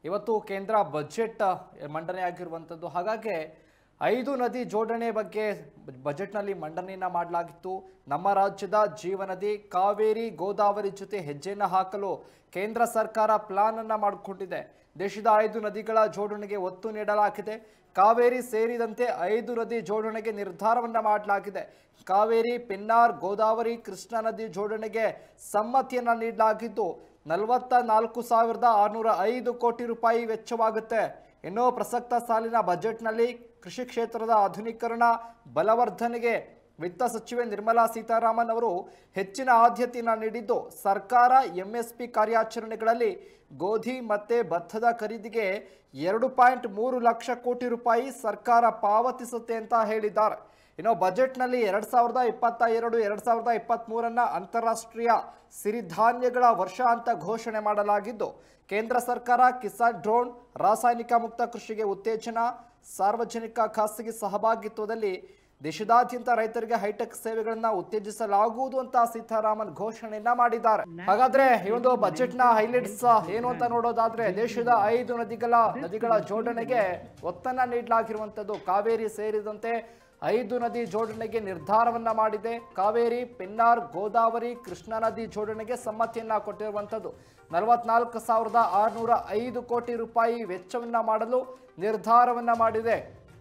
ಇವತ್ತು ಕೇಂದ್ರ ಬಜೆಟ್ ಮಂಡನೆ ಆಗಿರುವಂಥದ್ದು ಹಾಗಾಗಿ ಐದು ನದಿ ಜೋಡಣೆ ಬಗ್ಗೆ ಬಜೆಟ್ನಲ್ಲಿ ಮಂಡನೆಯನ್ನ ಮಾಡಲಾಗಿತ್ತು ನಮ್ಮ ರಾಜ್ಯದ ಜೀವನದಿ ಕಾವೇರಿ ಗೋದಾವರಿ ಜೊತೆ ಹೆಜ್ಜೆಯನ್ನು ಹಾಕಲು ಕೇಂದ್ರ ಸರ್ಕಾರ ಪ್ಲಾನ್ ಅನ್ನ ಮಾಡಿಕೊಂಡಿದೆ ದೇಶದ ಐದು ನದಿಗಳ ಜೋಡಣೆಗೆ ಒತ್ತು ನೀಡಲಾಗಿದೆ ಕಾವೇರಿ ಸೇರಿದಂತೆ ಐದು ನದಿ ಜೋಡಣೆಗೆ ನಿರ್ಧಾರವನ್ನ ಮಾಡಲಾಗಿದೆ ಕಾವೇರಿ ಪೆನ್ನಾರ್ ಗೋದಾವರಿ ಕೃಷ್ಣಾ ನದಿ ಜೋಡಣೆಗೆ ಸಮ್ಮತಿಯನ್ನ ನೀಡಲಾಗಿದ್ದು ನಲವತ್ತ ನಾಲ್ಕು ಸಾವಿರದ ಆರುನೂರ ಐದು ಕೋಟಿ ರೂಪಾಯಿ ವೆಚ್ಚವಾಗುತ್ತೆ ಇನ್ನು ಪ್ರಸಕ್ತ ಸಾಲಿನ ಬಜೆಟ್ನಲ್ಲಿ ಕೃಷಿ ಕ್ಷೇತ್ರದ ಆಧುನೀಕರಣ ಬಲವರ್ಧನೆಗೆ ವಿತ್ತ ಸಚಿವೆ ನಿರ್ಮಲಾ ಸೀತಾರಾಮನ್ ಅವರು ಹೆಚ್ಚಿನ ಆದ್ಯತೆಯನ್ನು ನೀಡಿದ್ದು ಸರ್ಕಾರ ಎಂಎಸ್ಪಿ ಕಾರ್ಯಾಚರಣೆಗಳಲ್ಲಿ ಗೋಧಿ ಮತ್ತೆ ಭತ್ತದ ಖರೀದಿಗೆ ಎರಡು ಪಾಯಿಂಟ್ ಮೂರು ಲಕ್ಷ ಕೋಟಿ ರೂಪಾಯಿ ಸರ್ಕಾರ ಪಾವತಿಸುತ್ತೆ ಅಂತ ಹೇಳಿದ್ದಾರೆ ಇನ್ನು ಬಜೆಟ್ನಲ್ಲಿ ಎರಡ್ ಸಾವಿರದ ಇಪ್ಪತ್ತ ಎರಡು ಎರಡ್ ಸಾವಿರದ ಇಪ್ಪತ್ತ್ ಮೂರನ್ನ ಅಂತಾರಾಷ್ಟ್ರೀಯ ಸಿರಿಧಾನ್ಯಗಳ ವರ್ಷ ಅಂತ ಘೋಷಣೆ ಮಾಡಲಾಗಿದ್ದು ಕೇಂದ್ರ ಸರ್ಕಾರ ಕಿಸಾನ್ ಡ್ರೋನ್ ರಾಸಾಯನಿಕ ಮುಕ್ತ ಕೃಷಿಗೆ ಉತ್ತೇಜನ ಸಾರ್ವಜನಿಕ ಖಾಸಗಿ ಸಹಭಾಗಿತ್ವದಲ್ಲಿ ದೇಶದಾದ್ಯಂತ ರೈತರಿಗೆ ಹೈಟೆಕ್ ಸೇವೆಗಳನ್ನ ಉತ್ತೇಜಿಸಲಾಗುವುದು ಅಂತ ಸೀತಾರಾಮನ್ ಘೋಷಣೆಯನ್ನ ಮಾಡಿದ್ದಾರೆ ಹಾಗಾದ್ರೆ ಈ ಒಂದು ಬಜೆಟ್ ನ ಹೈಲೈಟ್ಸ್ ಏನು ಅಂತ ನೋಡೋದಾದ್ರೆ ದೇಶದ ಐದು ನದಿಗಳ ನದಿಗಳ ಜೋಡಣೆಗೆ ಒತ್ತನ್ನ ನೀಡಲಾಗಿರುವಂತದ್ದು ಕಾವೇರಿ ಸೇರಿದಂತೆ ಐದು ನದಿ ಜೋಡಣೆಗೆ ನಿರ್ಧಾರವನ್ನ ಮಾಡಿದೆ ಕಾವೇರಿ ಪೆನ್ನಾರ್ ಗೋದಾವರಿ ಕೃಷ್ಣಾ ನದಿ ಜೋಡಣೆಗೆ ಸಮ್ಮತಿಯನ್ನ ಕೊಟ್ಟಿರುವಂತದ್ದು ನಲವತ್ನಾಲ್ಕು ಸಾವಿರದ ಆರುನೂರ ಐದು ಕೋಟಿ ರೂಪಾಯಿ ವೆಚ್ಚವನ್ನ ಮಾಡಲು ನಿರ್ಧಾರವನ್ನ ಮಾಡಿದೆ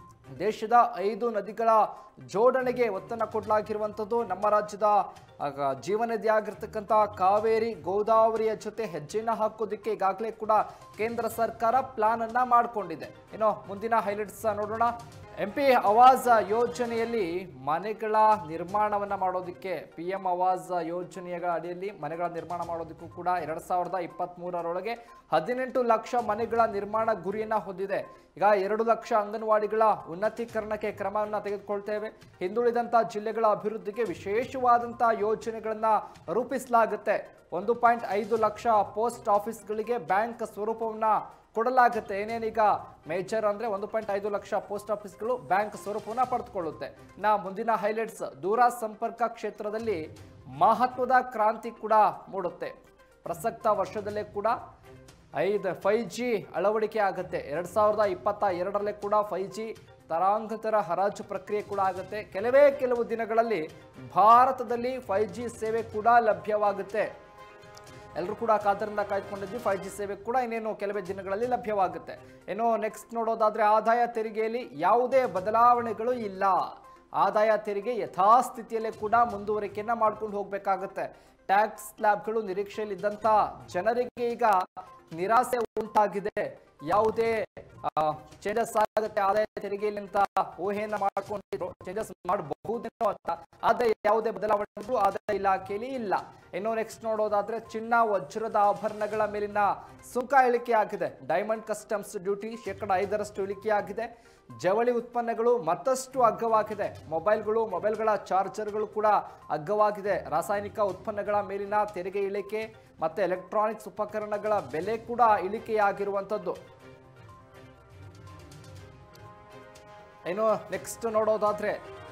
ದೇಶದ ಐದು ನದಿಗಳ ಜೋಡಣೆಗೆ ಒತ್ತನ್ನು ಕೊಡಲಾಗಿರುವಂಥದ್ದು ನಮ್ಮ ರಾಜ್ಯದ ಆಗ, ಜೀವನದಿ ಆಗಿರ್ತಕ್ಕಂಥ ಕಾವೇರಿ ಗೋದಾವರಿಯ ಜೊತೆ ಹೆಜ್ಜೆನ ಹಾಕೋದಕ್ಕೆ ಈಗಾಗಲೇ ಕೂಡ ಕೇಂದ್ರ ಸರ್ಕಾರ ಪ್ಲಾನ್ ಅನ್ನ ಮಾಡಿಕೊಂಡಿದೆ ಇನ್ನು ಮುಂದಿನ ಹೈಲೈಟ್ಸ್ ನೋಡೋಣ ಎಂ ಪಿ ಆವಾಸ್ ಯೋಜನೆಯಲ್ಲಿ ಮನೆಗಳ ನಿರ್ಮಾಣವನ್ನ ಮಾಡೋದಕ್ಕೆ ಪಿ ಎಂ ಆವಾಸ್ ಯೋಜನೆಯ ಅಡಿಯಲ್ಲಿ ಮನೆಗಳ ನಿರ್ಮಾಣ ಮಾಡೋದಕ್ಕೂ ಕೂಡ ಎರಡ್ ಸಾವಿರದ ಇಪ್ಪತ್ತ್ ಮೂರರೊಳಗೆ ಹದಿನೆಂಟು ಲಕ್ಷ ಮನೆಗಳ ನಿರ್ಮಾಣ ಗುರಿಯನ್ನ ಹೊಂದಿದೆ ಈಗ ಎರಡು ಲಕ್ಷ ಅಂಗನವಾಡಿಗಳ ಉನ್ನತೀಕರಣಕ್ಕೆ ಕ್ರಮವನ್ನ ತೆಗೆದುಕೊಳ್ತೇವೆ ಹಿಂದುಳಿದಂತ ಜಿಲ್ಲೆಗಳ ಅಭಿವೃದ್ಧಿಗೆ ವಿಶೇಷವಾದಂತ ಯೋಜನೆಗಳನ್ನ ರೂಪಿಸಲಾಗುತ್ತೆ ಒಂದು ಪಾಯಿಂಟ್ ಐದು ಲಕ್ಷ ಪೋಸ್ಟ್ ಆಫೀಸ್ಗಳಿಗೆ ಬ್ಯಾಂಕ್ ಸ್ವರೂಪವನ್ನ ಕೊಡಲಾಗುತ್ತೆ ಏನೇನೀಗ ಮೇಜರ್ ಅಂದ್ರೆ ಒಂದು ಪಾಯಿಂಟ್ ಐದು ಲಕ್ಷ ಪೋಸ್ಟ್ ಆಫೀಸ್ಗಳು ಬ್ಯಾಂಕ್ ಸ್ವರೂಪವನ್ನ ಪಡೆದುಕೊಳ್ಳುತ್ತೆ ನಾ ಮುಂದಿನ ಹೈಲೈಟ್ಸ್ ದೂರ ಸಂಪರ್ಕ ಕ್ಷೇತ್ರದಲ್ಲಿ ಮಹತ್ವದ ಕ್ರಾಂತಿ ಕೂಡ ಮೂಡುತ್ತೆ ಪ್ರಸಕ್ತ ವರ್ಷದಲ್ಲೇ ಕೂಡ ಐದು ಫೈವ್ ಜಿ ಅಳವಡಿಕೆ ಆಗುತ್ತೆ ಎರಡು ಸಾವಿರದ ಇಪ್ಪತ್ತ ಎರಡರಲ್ಲೇ ಕೂಡ ಫೈವ್ ಜಿ ತರಾಂಗತರ ಹರಾಜು ಪ್ರಕ್ರಿಯೆ ಕೂಡ ಆಗುತ್ತೆ ಕೆಲವೇ ಕೆಲವು ದಿನಗಳಲ್ಲಿ ಭಾರತದಲ್ಲಿ ಫೈವ್ ಜಿ ಸೇವೆ ಕೂಡ ಲಭ್ಯವಾಗುತ್ತೆ ಎಲ್ಲರೂ ಕೂಡ ಕಾತರದಿಂದ ಕಾಯ್ದುಕೊಂಡಿದ್ವಿ ಫೈವ್ ಜಿ ಸೇವೆ ಕೂಡ ಇನ್ನೇನು ಕೆಲವೇ ದಿನಗಳಲ್ಲಿ ಲಭ್ಯವಾಗುತ್ತೆ ಇನ್ನು ನೆಕ್ಸ್ಟ್ ನೋಡೋದಾದ್ರೆ ಆದಾಯ ತೆರಿಗೆಯಲ್ಲಿ ಯಾವುದೇ ಬದಲಾವಣೆಗಳು ಇಲ್ಲ ಆದಾಯ ತೆರಿಗೆ ಯಥಾಸ್ಥಿತಿಯಲ್ಲೇ ಕೂಡ ಮುಂದುವರಿಕೆಯನ್ನ ಮಾಡ್ಕೊಂಡು ಹೋಗ್ಬೇಕಾಗುತ್ತೆ ಟ್ಯಾಕ್ಸ್ ಸ್ಲ್ಯಾಬ್ಗಳು ನಿರೀಕ್ಷೆಯಲ್ಲಿದ್ದಂತ ಜನರಿಗೆ ಈಗ ನಿರಾಸೆ ಉಂಟಾಗಿದೆ ಯಾವುದೇ ಚೇಂಜಸ್ ಆಗುತ್ತೆ ಆದಾಯ ತೆರಿಗೆಯಲ್ಲಿ ಅಂತ ಊಹೆಯನ್ನ ಮಾಡ್ಕೊಂಡಿದ್ರು ಚೇಂಜಸ್ ಮಾಡಬಹುದೇನೋ ಅಂತ ಆದ್ರೆ ಯಾವುದೇ ಬದಲಾವಣೆಗಳು ಆದಾಯ ಇಲಾಖೆಯಲ್ಲಿ ಇಲ್ಲ ಇನ್ನು ನೆಕ್ಸ್ಟ್ ನೋಡೋದಾದ್ರೆ ಚಿನ್ನ ವಜ್ರದ ಆಭರಣಗಳ ಮೇಲಿನ ಸುಂಕ ಇಳಿಕೆ ಆಗಿದೆ ಡೈಮಂಡ್ ಕಸ್ಟಮ್ಸ್ ಡ್ಯೂಟಿ ಶೇಕಡ ಐದರಷ್ಟು ಇಳಿಕೆಯಾಗಿದೆ ಜವಳಿ ಉತ್ಪನ್ನಗಳು ಮತ್ತಷ್ಟು ಅಗ್ಗವಾಗಿದೆ ಮೊಬೈಲ್ಗಳು ಮೊಬೈಲ್ಗಳ ಚಾರ್ಜರ್ಗಳು ಕೂಡ ಅಗ್ಗವಾಗಿದೆ ರಾಸಾಯನಿಕ ಉತ್ಪನ್ನಗಳ ಮೇಲಿನ ತೆರಿಗೆ ಇಳಿಕೆ ಮತ್ತೆ ಎಲೆಕ್ಟ್ರಾನಿಕ್ಸ್ ಉಪಕರಣಗಳ ಬೆಲೆ ಕೂಡ ಇಳಿಕೆಯಾಗಿರುವಂಥದ್ದು ಇನ್ನು ನೆಕ್ಸ್ಟ್ ನೋಡೋದಾದ್ರೆ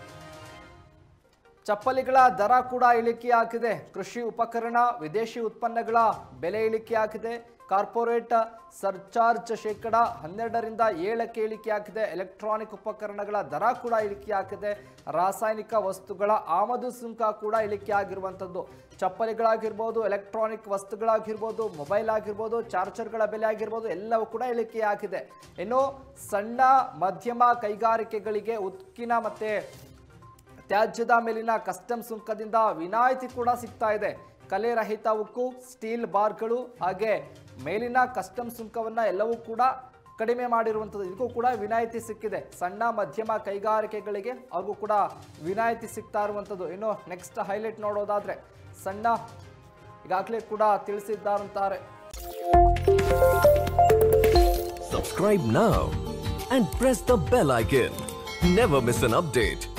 ಚಪ್ಪಲಿಗಳ ದರ ಕೂಡ ಇಳಿಕೆಯಾಗಿದೆ ಕೃಷಿ ಉಪಕರಣ ವಿದೇಶಿ ಉತ್ಪನ್ನಗಳ ಬೆಲೆ ಇಳಿಕೆಯಾಗಿದೆ ಕಾರ್ಪೊರೇಟ್ ಸರ್ಚಾರ್ಜ್ ಶೇಕಡ ಹನ್ನೆರಡರಿಂದ ಏಳಕ್ಕೆ ಇಳಿಕೆಯಾಗಿದೆ ಎಲೆಕ್ಟ್ರಾನಿಕ್ ಉಪಕರಣಗಳ ದರ ಕೂಡ ಇಳಿಕೆಯಾಗಿದೆ ರಾಸಾಯನಿಕ ವಸ್ತುಗಳ ಆಮದು ಸುಂಕ ಕೂಡ ಇಳಿಕೆಯಾಗಿರುವಂಥದ್ದು ಚಪ್ಪಲಿಗಳಾಗಿರ್ಬೋದು ಎಲೆಕ್ಟ್ರಾನಿಕ್ ವಸ್ತುಗಳಾಗಿರ್ಬೋದು ಮೊಬೈಲ್ ಆಗಿರ್ಬೋದು ಚಾರ್ಜರ್ಗಳ ಬೆಲೆ ಆಗಿರ್ಬೋದು ಎಲ್ಲವೂ ಕೂಡ ಇಳಿಕೆಯಾಗಿದೆ ಇನ್ನು ಸಣ್ಣ ಮಧ್ಯಮ ಕೈಗಾರಿಕೆಗಳಿಗೆ ಉಕ್ಕಿನ ಮತ್ತೆ ತ್ಯಾಜ್ಯದ ಮೇಲಿನ ಕಸ್ಟಮ್ ಸುಂಕದಿಂದ ವಿನಾಯಿತಿ ಕೂಡ ಸಿಗ್ತಾ ಇದೆ ಕಲೆ ರಹಿತ ಉಕ್ಕು ಸ್ಟೀಲ್ ಬಾರ್ಗಳು ಹಾಗೆ ಮೇಲಿನ ಕಸ್ಟಮ್ ಸುಂಕವನ್ನ ಎಲ್ಲವೂ ಕೂಡ ಕಡಿಮೆ ಮಾಡಿರುವಂಥದ್ದು ಇದಕ್ಕೂ ಕೂಡ ವಿನಾಯಿತಿ ಸಿಕ್ಕಿದೆ ಸಣ್ಣ ಮಧ್ಯಮ ಕೈಗಾರಿಕೆಗಳಿಗೆ ಅವ್ರಿಗೂ ಕೂಡ ವಿನಾಯಿತಿ ಸಿಗ್ತಾ ಇರುವಂಥದ್ದು ಇನ್ನು ನೆಕ್ಸ್ಟ್ ಹೈಲೈಟ್ ನೋಡೋದಾದ್ರೆ ಸಣ್ಣ ಈಗಾಗಲೇ ಕೂಡ ತಿಳಿಸಿದ್ದಾರಂತಾರೆ Subscribe now and press the bell icon. Never miss an update.